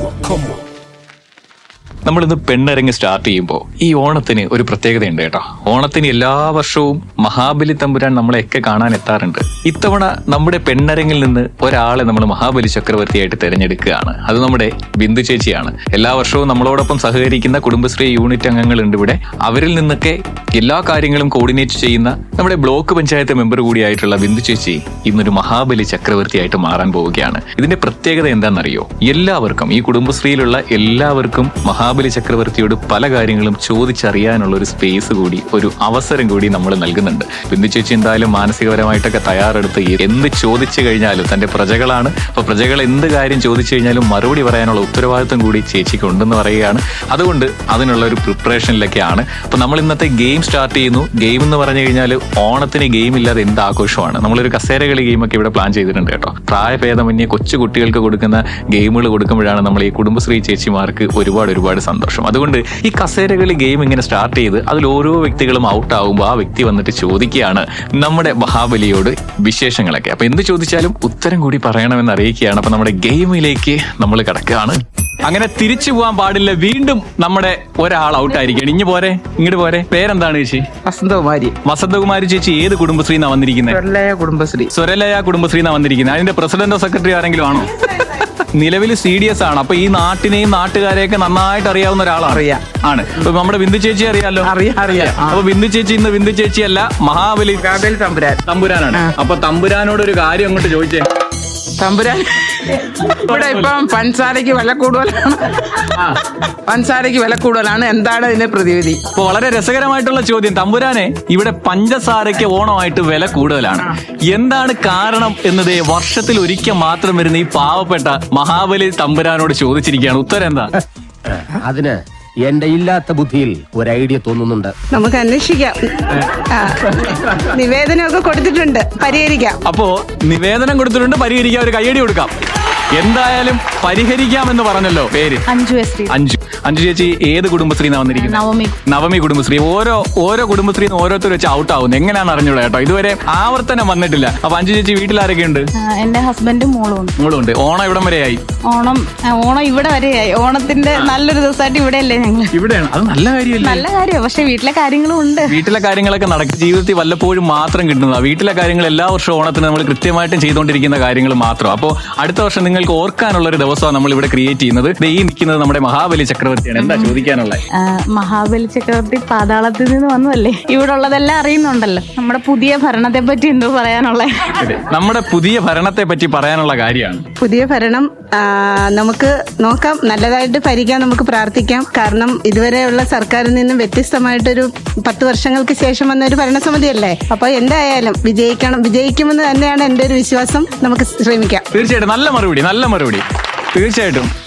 നമ്മളിന്ന് പെണ്ണരങ്ങ് സ്റ്റാർട്ട് ചെയ്യുമ്പോൾ ഈ ഓണത്തിന് ഒരു പ്രത്യേകതയുണ്ട് കേട്ടോ ഓണത്തിന് എല്ലാ വർഷവും മഹാബലി തമ്പുരാൻ നമ്മളെയൊക്കെ കാണാൻ എത്താറുണ്ട് ഇത്തവണ നമ്മുടെ പെണ്ണരങ്ങിൽ നിന്ന് ഒരാളെ നമ്മൾ മഹാബലി ചക്രവർത്തിയായിട്ട് തിരഞ്ഞെടുക്കുകയാണ് അത് നമ്മുടെ ബിന്ദു ചേച്ചിയാണ് എല്ലാ വർഷവും നമ്മളോടൊപ്പം സഹകരിക്കുന്ന കുടുംബശ്രീ യൂണിറ്റ് അംഗങ്ങളുണ്ട് ഇവിടെ അവരിൽ നിന്നൊക്കെ എല്ലാ കാര്യങ്ങളും കോർഡിനേറ്റ് ചെയ്യുന്ന നമ്മുടെ ബ്ലോക്ക് പഞ്ചായത്ത് മെമ്പർ കൂടിയായിട്ടുള്ള ബിന്ദു ചേച്ചി ഇന്നൊരു മഹാബലി ചക്രവർത്തിയായിട്ട് മാറാൻ പോവുകയാണ് ഇതിന്റെ പ്രത്യേകത എന്താണെന്നറിയോ എല്ലാവർക്കും ഈ കുടുംബശ്രീയിലുള്ള എല്ലാവർക്കും മഹാബലി ചക്രവർത്തിയോട് പല കാര്യങ്ങളും ചോദിച്ചറിയാനുള്ള ഒരു സ്പേസ് കൂടി ഒരു അവസരം കൂടി നമ്മൾ നൽകുന്നുണ്ട് ബിന്ദു ചേച്ചി എന്തായാലും മാനസികപരമായിട്ടൊക്കെ തയ്യാറെടുത്ത് എന്ത് ചോദിച്ചു കഴിഞ്ഞാലും തന്റെ പ്രജകളാണ് അപ്പൊ പ്രജകൾ എന്ത് കാര്യം ചോദിച്ചു കഴിഞ്ഞാലും മറുപടി പറയാനുള്ള ഉത്തരവാദിത്വം കൂടി ചേച്ചിക്ക് ഉണ്ടെന്ന് പറയുകയാണ് അതുകൊണ്ട് അതിനുള്ള ഒരു പ്രിപ്പറേഷനിലൊക്കെയാണ് അപ്പൊ നമ്മൾ ഇന്നത്തെ ഗെയിം സ്റ്റാർട്ട് ചെയ്യുന്നു ഗെയിം എന്ന് പറഞ്ഞു കഴിഞ്ഞാൽ ഓണത്തിന് ഗെയിം ഇല്ലാതെ എന്ത് ആഘോഷമാണ് നമ്മളൊരു കസേര കളി ഗെയിമൊക്കെ ഇവിടെ പ്ലാൻ ചെയ്തിട്ടുണ്ട് കേട്ടോ പ്രായഭേദമന്യേ കൊച്ചു കുട്ടികൾക്ക് കൊടുക്കുന്ന ഗെയിമുകൾ കൊടുക്കുമ്പോഴാണ് നമ്മൾ ഈ കുടുംബശ്രീ ചേച്ചിമാർക്ക് ഒരുപാട് ഒരുപാട് സന്തോഷം അതുകൊണ്ട് ഈ കസേര കളി ഗെയിം ഇങ്ങനെ സ്റ്റാർട്ട് ചെയ്ത് അതിൽ ഓരോ വ്യക്തികളും ഔട്ട് ആകുമ്പോൾ ആ വ്യക്തി വന്നിട്ട് ചോദിക്കുകയാണ് നമ്മുടെ മഹാബലിയോട് വിശേഷങ്ങളൊക്കെ അപ്പൊ എന്ത് ചോദിച്ചാലും ഉത്തരം കൂടി പറയണമെന്ന് അറിയിക്കുകയാണ് അപ്പൊ നമ്മുടെ ഗെയിമിലേക്ക് നമ്മൾ കിടക്കുകയാണ് അങ്ങനെ തിരിച്ചു പോകാൻ പാടില്ല വീണ്ടും നമ്മുടെ ഒരാൾ ഔട്ട് ആയിരിക്കണം ഇഞ്ഞു പോരെ ഇങ്ങോട്ട് പോരെ പേരെന്താണ് ചേച്ചി വസന്തകുമാരി വസന്തകുമാരി ചേച്ചി ഏത് കുടുംബശ്രീന്നാ വന്നിരിക്കുന്നത് വെള്ളയ കുടുംബശ്രീ സ്വരലയ കുടുംബശ്രീന്നാ വന്നിരിക്കുന്നത് അതിന്റെ പ്രസിഡന്റോ സെക്രട്ടറി ആരെങ്കിലും ആണോ നിലവിൽ സി ഡി എസ് ആണ് അപ്പൊ ഈ നാട്ടിനെയും നാട്ടുകാരെയൊക്കെ നന്നായിട്ട് അറിയാവുന്ന ഒരാളാണ് അറിയാം. ആണ് ഇപ്പൊ നമ്മുടെ ബിന്ദു ചേച്ചി അറിയാലോ അറിയാം അറിയാം ആ. അപ്പൊ ബിന്ദു ചേച്ചി ഇന്ന് ബിന്ദു ചേച്ചി അല്ല മഹാബലി കാബേൽ തമ്പുരാൻ തമ്പുരാനാണ് അപ്പൊ തമ്പുരാനോട് ഒരു കാര്യം അങ്ങോട്ട് ചോദിച്ചേ തമ്പുരാൻ ഇവിടെ ഇപ്പം പഞ്ചസാരയ്ക്ക് വില കൂടുതലാണ് പഞ്ചസാരയ്ക്ക് വില കൂടുതലാണ് എന്താണ് ഇതിന്റെ പ്രതിവിധി അപ്പൊ വളരെ രസകരമായിട്ടുള്ള ചോദ്യം തമ്പുരാനെ ഇവിടെ പഞ്ചസാരയ്ക്ക് ഓണമായിട്ട് വില കൂടുതലാണ് എന്താണ് കാരണം എന്നത് വർഷത്തിൽ ഒരിക്കൽ മാത്രം വരുന്ന ഈ പാവപ്പെട്ട മഹാബലി തമ്പുരാനോട് ചോദിച്ചിരിക്കുകയാണ് ഉത്തരം എന്താ അതിന് എന്റെ ഇല്ലാത്ത ബുദ്ധിയിൽ ഒരു ഐഡിയ തോന്നുന്നുണ്ട് നമുക്ക് അന്വേഷിക്കാം ആ, നിവേദനമൊക്കെ കൊടുത്തിട്ടുണ്ട് പരിഹരിക്കാം അപ്പോ നിവേദനം കൊടുത്തിട്ടുണ്ട് പരിഹരിക്കാൻ ഒരു കയ്യടി കൊടുക്കാം എന്തായാലും പരിഹരിക്കാമെന്ന് പറഞ്ഞല്ലോ പേര് അഞ്ചു എസ് അഞ്ചു അഞ്ചു ചേച്ചി ഏത് കുടുംബശ്രീന്നാ വന്നിരിക്കുന്നത് നവമി നവമി കുടുംബശ്രീ ഓരോ ഓരോ കുടുംബശ്രീ ഓരോരുത്തർ വെച്ച് ഔട്ട് ആവുന്നു എങ്ങനെയാണെന്ന് അറിഞ്ഞൂടാ കേട്ടോ ഇതുവരെ ആവർത്തനം വന്നിട്ടില്ല അപ്പൊ അഞ്ചു ചേച്ചി വീട്ടിൽ ആരൊക്കെ ഉണ്ട് ആ, എന്റെ ഹസ്ബൻഡും മോളും ഉണ്ട് മോളുണ്ട് ഓണം ഇവിടം വരെയായി ഓണം ആ, ഓണം ഇവിടെ വരെയായി ഓണത്തിന്റെ നല്ലൊരു ദിവസമായിട്ട് ഇവിടെ അല്ലേ ഞങ്ങള് ഇവിടെയാണ് അത് നല്ല കാര്യമല്ലേ നല്ല കാര്യമാണ് പക്ഷെ വീട്ടിലെ കാര്യങ്ങളും ഉണ്ട് വീട്ടിലെ കാര്യങ്ങളൊക്കെ നടക്കും ജീവിതത്തിൽ വല്ലപ്പോഴും മാത്രം കിട്ടുന്നതാണ് വീട്ടിലെ കാര്യങ്ങൾ എല്ലാ വർഷവും ഓണത്തിന് നമ്മൾ കൃത്യമായിട്ടും ചെയ്തുകൊണ്ടിരിക്കുന്ന കാര്യങ്ങൾ മാത്രം അപ്പോൾ അടുത്ത വർഷം നിങ്ങൾക്ക് ഓർക്കാനുള്ള ഒരു ദിവസമാണ് നമ്മൾ ഇവിടെ ക്രിയേറ്റ് ചെയ്യുന്നത് ദേ ഈ നിൽക്കുന്നത് നമ്മുടെ മഹാബലി ചക്രവർത്തിയാണ് എന്താ ചോദിക്കാനുള്ളത് ആ, മഹാബലി ചക്രവർത്തി പാതാളത്തിൽ നിന്ന് വന്നതല്ലേ ഇവിടെ ഉള്ളതെല്ലാം അറിയുന്നുണ്ടല്ലോ നമ്മുടെ പുതിയ ഭരണത്തെ പറ്റി എന്തോ പറയാനുള്ളത് അതെ. നമ്മുടെ പുതിയ ഭരണത്തെ പറ്റി പറയാനുള്ള കാര്യമാണ് പുതിയ ഭരണം ആ, നമുക്ക് നോക്കാം നല്ലതായിട്ട് ഭരിക്കാൻ നമുക്ക് പ്രാർത്ഥിക്കാം കാരണം ഇതുവരെയുള്ള സർക്കാരിൽ നിന്നും വ്യത്യസ്തമായിട്ടൊരു പത്ത് വർഷങ്ങൾക്ക് ശേഷം വന്ന ഒരു ഭരണസമിതിയല്ലേ അപ്പൊ എന്തായാലും വിജയിക്കണം വിജയിക്കുമെന്ന് തന്നെയാണ് എന്റെ ഒരു വിശ്വാസം നമുക്ക് ശ്രമിക്കാം തീർച്ചയായിട്ടും നല്ല മറുപടി നല്ല മറുപടി തീർച്ചയായിട്ടും